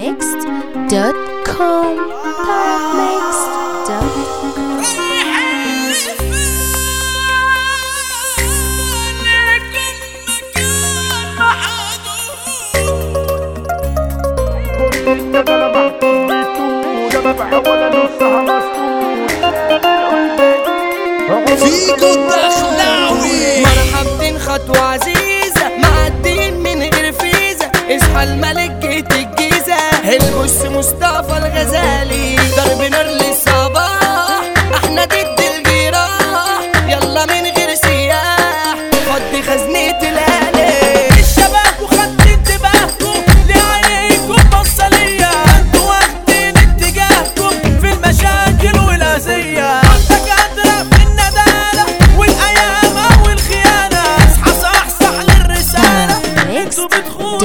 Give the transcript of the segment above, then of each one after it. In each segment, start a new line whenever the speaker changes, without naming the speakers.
therapmixed.com therapmixed.com
فيكو الدخلاوي
مرحبتين خطوة عزيزة معدين من غير فيزا اصحى الملك جيت الجيزة البص مصطفى الغزالي ضرب نار للصباح احنا ضد الجراح يلا من غير سياح خد خزنة الآلة الشباب وخدت انتباهكم لعينيكم بصة ليا انتوا واخدين اتجاهكم في المشاكل والأذية انت قادرة في الندالة والأيام والخيانة اصحى صحصح للرسالة انتوا بتخونوا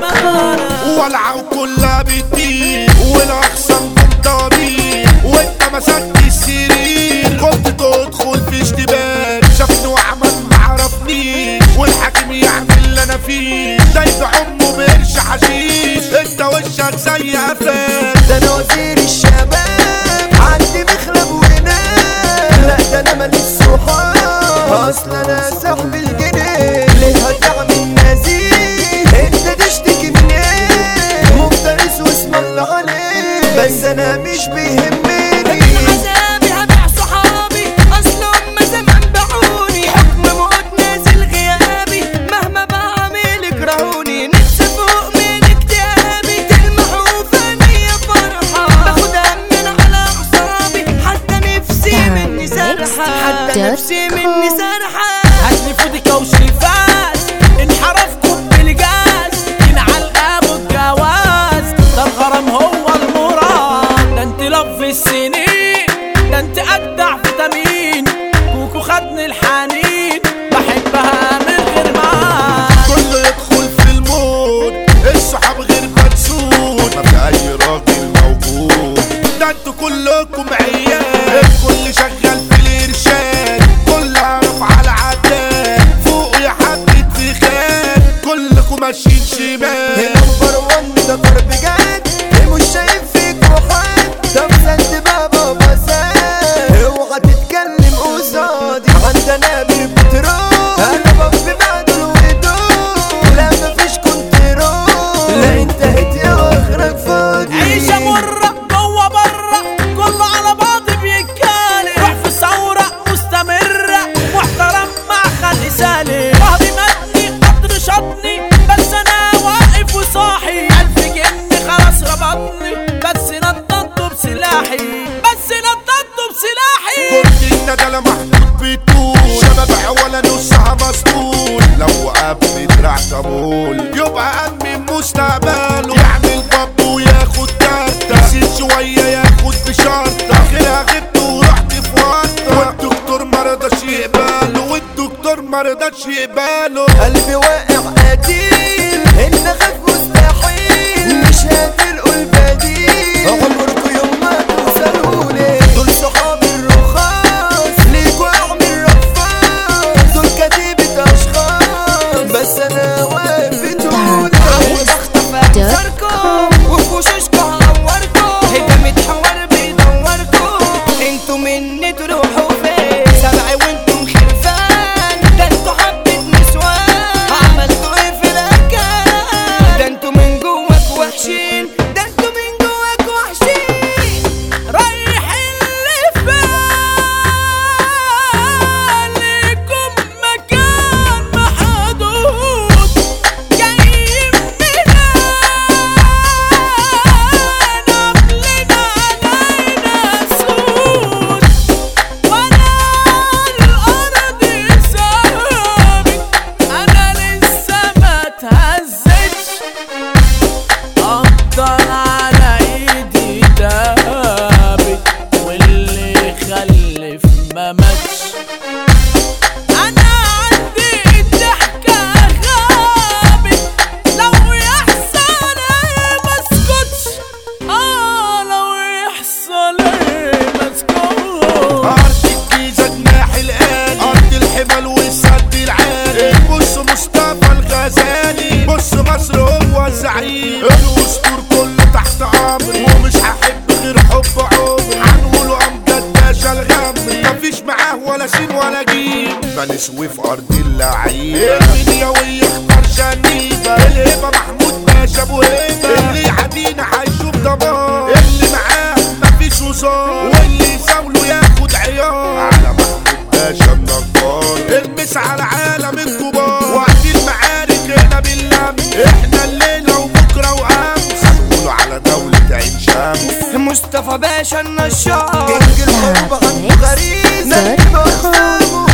أمانة
ولعوا كلها بتطير والاخصام ضابين وانت مسكت السرير كنت تدخل في اشتباك شافني وعمل معرفنيش والحاكم يعمل اللي انا فيه ده يبقى امه بقرش حشيش انت وشك زي افلام
ده انا وزير الشباب عندي مخلب ونام لا ده انا ماليش صحاب اصل انا صاحب الجنيه ليه هتعمل نزيه انت تشتكي من ايه مفترس واسم الله عليك بس انا مش بيهمني عذابي هبيع صحابي اصل هم زمان باعوني حكم موت نازل غيابي مهما بعمل يكرهوني نفسي فوق من اكتئابي تلمحوا فاني فرحة باخدها من على اعصابي حتى نفسي مني سرحة حتى نفسي مني سرحة هاتلي فودكا وشريفاس انحرفكم بالجاز ينعل ابو الجواز ده الغرام هو المراد ده انت لف السنين ده انت اجدع فيتامين كوكو خدني الحنين بحبها من غير ما
كله يدخل في المود الصحاب غير مدسود ما في اي راجل موجود ده انتوا كلكم عيال الكل شغال في الارشاد كل عارف على عداد فوق يا حبة فخاد كلكم ماشيين شمال
نمبر وان ده ضرب جد مش شايف فيك روحات طب سد بابا بسات اوعى تتكلم قصادي عندنا بير بترول انا بف بعد الودود لا مفيش كنترول لا انتهت يا واخرك فاضي عيشة مرة جوه برا كله على بعض بيتكالي روح في ثورة مستمرة محترم مع خلي سالي ظهري متني قدر شطني بس انا واقف وصاحي الف جن خلاص ربطني بس نططته بسلاحي بس نططته بسلاحي
كنت الندلة محطوط بطول شباب ولا نصها مسطول لو قبل دراع طبول يبقى أمن مستقبله يعمل باب وياخد تالتة يزيد شوية ياخد بشرطة آخرها غبت ورحت في ورطة والدكتور مرضاش يقبله والدكتور مرضاش يقبله
قلبي واقع قتيل ان خاف مستحيل مش هتلقوا البديل عمركوا يوم ما توصلولي دول صحابي الرخاص ليكوا اعمل رفاص دول كتيبة اشخاص بس انا واقف بتقولي عاوز اخطف انصاركم وفي وشوشكوا هعوركم هدمت حوار بيدوركم انتوا مني تروحوا فين سبعي وانتم خرفان ده انتوا حبة نسوان عملتوا ايه في الاكل ده انتوا من جواك وحشين ده انتوا من جواك وحشين رايح اللي فالكم مكان محدود جايين منين قبلنا علينا سود وانا الارض ثابت انا لسه ما اتهزتش افضل على ايدي دابت واللي خلف ما ماتش انا عندي الضحكة غابت لو يحصل ايه مسكتش اه لو يحصل ايه مسكتش
أرض الجيزة جناح الآن أرض الحمل والسد العالي بص مصطفى الغزالي بص مصر هو الزعيم الأسطور كله تحت فارس وفي ارض اللعيبه المنيوي اختار شنيبه الهبه محمود باشا ابو هبه اللي يعدينا هيشوف دمار اللي معاه مفيش وزار واللي يزاوله ياخد عيار على محمود باشا النجار ارمس على عالم الكبار وقت المعارك هنا باللم احنا الليله وبكره وامس هنقولوا على دوله عين شمس
مصطفى باشا النشار كينج الحروب عنده غريزة
زي
بأقسامه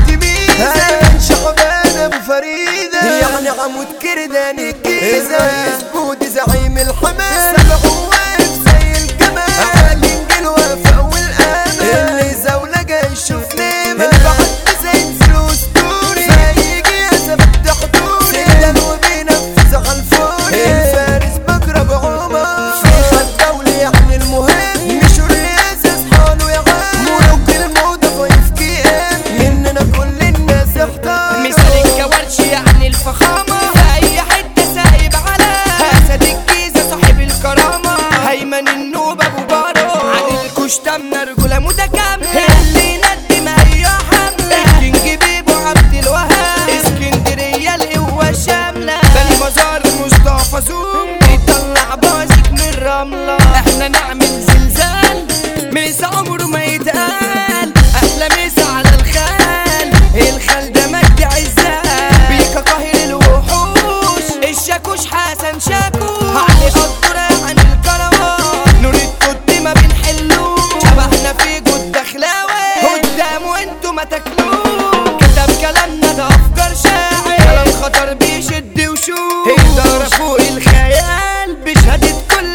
تميزة شعبان ابو فريدة يعني عمود كردان الجيزة يثبوت زعيم الحماس سبع واقف زي الجمال كينج الوفاء والأمان اللي زولة جاي يشوف نيمة البعد زي فلوس دوري فيجي يثبت حضوري سيدان وبينفذ على الفوري الفارس بكرة بعمر في خد دولي يعني المهم مش الرئاسة اصحاله يا عم ملوك الموضة ضيف كي ام مننا كل الناس احتار
مثال الكوارش يعني الفخامة في أي حتة سايب على أسد الجيزة صاحب الكرامة هيمن النوبة أبو بارو عادل كشتمنا رجولة متكاملة اللي يندم أي حملة الكينج بيبو عبد الوهاب اسكندرية القوة الشاملة بني مزار مصطفى زوم بيطلع بازك من الرملة احنا نعمل زلزال ميس عمره ما يتقال احلى ميس على الخال الخال ده مجد عزال بيكا قاهر الوحوش الشاكوش حسن شاكوش علي قدر عن الكروان نور التوت ما بنحلوش شبهنا في جود دخلاوي قدام وانتو ما تاكلوش كتب كلامنا ده افكار شاعر كلام خطر بيشد وشوش إدارة فوق الخيال بشهادة كل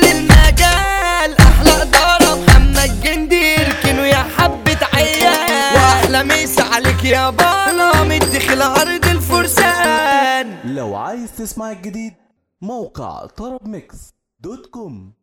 المجال أحلى إدارة محمد جندي اركنوا يا حبة عيال وأحلى ميس عليك يا بالا مدخل عرض الفرسان
لو عايز تسمع الجديد موقع طرب ميكس دوت كوم